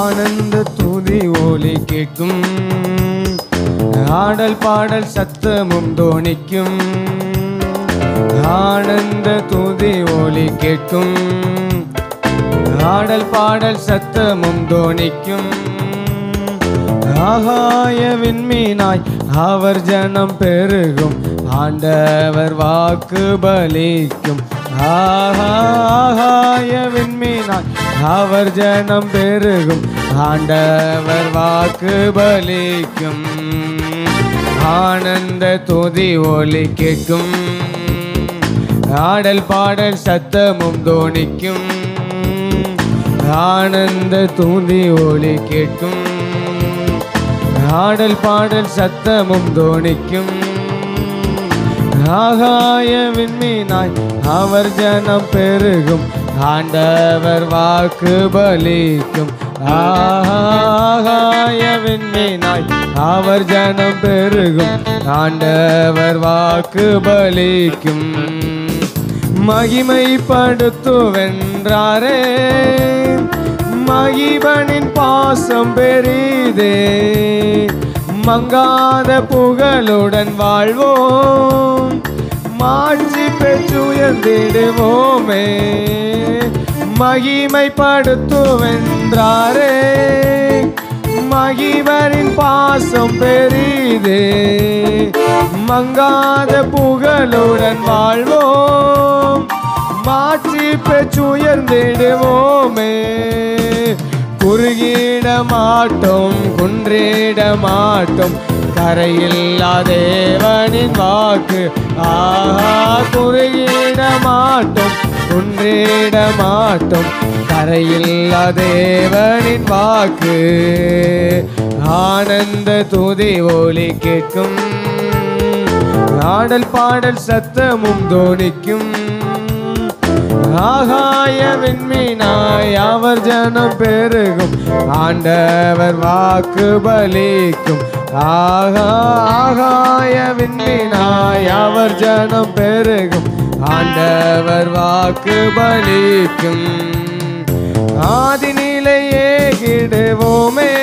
ஆனந்த துதி ஒலி கேட்கும் ஆடல் பாடல் சத்தமும் தோணிக்கும் ஆனந்த துதி ஒலி கேட்கும் ஆடல் பாடல் சத்தமும் தோணிக்கும் ஆகாய விண்மீனாய் அவர் ஜனம் பெருகும் ஆண்டவர் வாக்கு பலிக்கும் ஆகாய விண்மீனாய் அவர் ஜனம் பெருகும் ஆண்டவர் வாக்கு பலிக்கும் ஆனந்த துதி ஒலி கேட்கும் ஆடல் பாடல் சத்தமும் தோணிக்கும் ஆனந்த தூந்தி ஒலி கேட்கும் ஆடல் பாடல் சத்தமும் தோணிக்கும் ஆகாய விண்மீனாய் அவர் ஜனம் பெருகும் ஆண்டவர் வாக்கு பலிக்கும் ஆகாய விண்மீனாய் அவர் ஜனம் பெருகும் ஆண்டவர் வாக்கு பலிக்கும் மகிமைப்படுத்துவென்றாரே மகிபனின் பாசம் பெரிதே மங்காத புகழுடன் வாழ்வோம் மாட்சி பெற்றுயர்ந்திடுவோமே மகிமைப்படுத்துவென்றாரே மகிவரின் பாசம் பெரிதே மங்காத புகழுடன் வாழ்வோம் மாற்றி பெற்றுயர்ந்திடுவோமே குறுகிட மாட்டோம் குன்றிட மாட்டோம் கரையில்லா தேவனின் வாக்கு ஆஹா குறுகிட மாட்டோம் குன்றிட மாட்டோம் கரையில்லா தேவனின் வாக்கு ஆனந்த துதி ஒலி கேட்கும் ஆடல் பாடல் சத்தமும் தோணிக்கும் ஆகாய விண்மீனாய் அவர் ஜனம் பெருகும் ஆண்டவர் வாக்கு பலிக்கும் ஆகா ஆகாய விண்மீனாய் அவர் ஜனம் பெருகும் ஆண்டவர் வாக்கு பலிக்கும் ஆதி நிலையே கிடுவோமே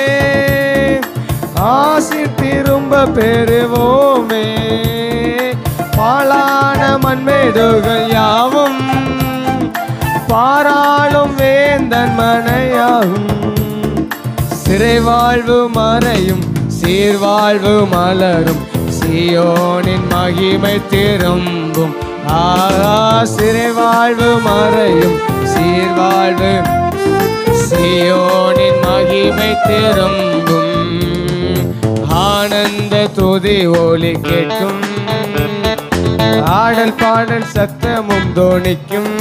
ஆசி திரும்ப பெறுவோமே பாலான மண்மேடுகள் யாவும் பாராளும் வேந்தன் மனையாகும் சிறை வாழ்வு மறையும் சீர்வாழ்வு மலரும் சியோனின் மகிமை திரும்பும் ஆகா சிறை வாழ்வு மறையும் சீர்வாழ்வு சியோனின் மகிமை திரும்பும் ஆனந்த துதி ஒலி கேட்கும் ஆடல் பாடல் சத்தமும் தோணிக்கும்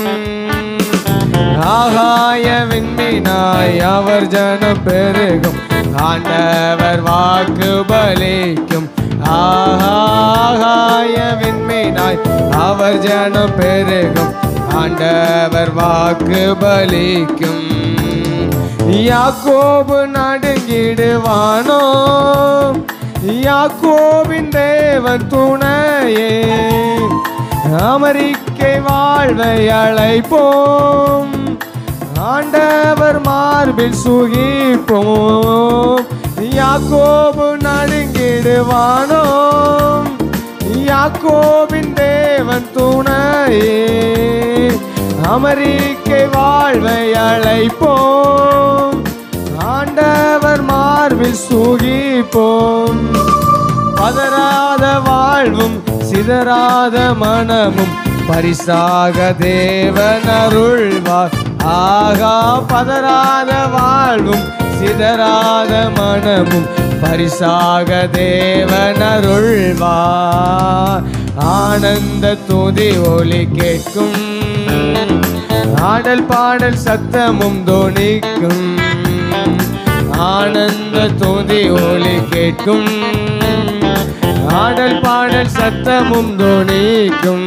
ஆகாய விண்மீனாய் அவர் ஜனம் பெருகும் ஆண்டவர் வாக்கு பலிக்கும் ஆகாய விண்மீனாய் அவர் ஜனம் பெருகும் ஆண்டவர் வாக்கு பலிக்கும் யாக்கோபு நடுங்கிடுவானோ யாக்கோபின் தேவன் துணையே அமெரிக்கை வாழ்வை அழைப்போம் ஆண்டவர் மார்பில் சுகிப்போம் யாக்கோபு நடுங்கிடுவானோ யாக்கோபின் தேவன் துணையே அமெரிக்கை வாழ்வை அழைப்போம் ஆண்டவர் மார்பில் சுகிப்போம் பதறாத வாழ்வும் சிதறாத மனமும் பரிசாக தேவன் அருள்வார் ஆகா பதறாத வாழ்வும் சிதறாத மனமும் பரிசாக தேவன் அருள்வார் ஆனந்த துதி ஒலி கேட்கும் ஆடல் பாடல் சத்தமும் தோணிக்கும் ஆனந்த துதி ஒலி கேட்கும் ஆடல் பாடல் சத்தமும் தோணிக்கும்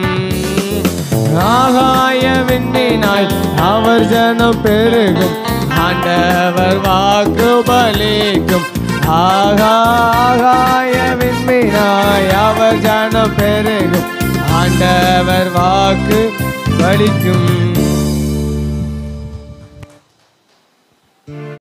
ஆகாய விண்மீனாய் அவர் ஜனம் பெருகும் ஆண்டவர் வாக்கு பலிக்கும் ஆகாய விண்மீனாய் அவர் ஜனம் பெருகும் ஆண்டவர் வாக்கு பலிக்கும்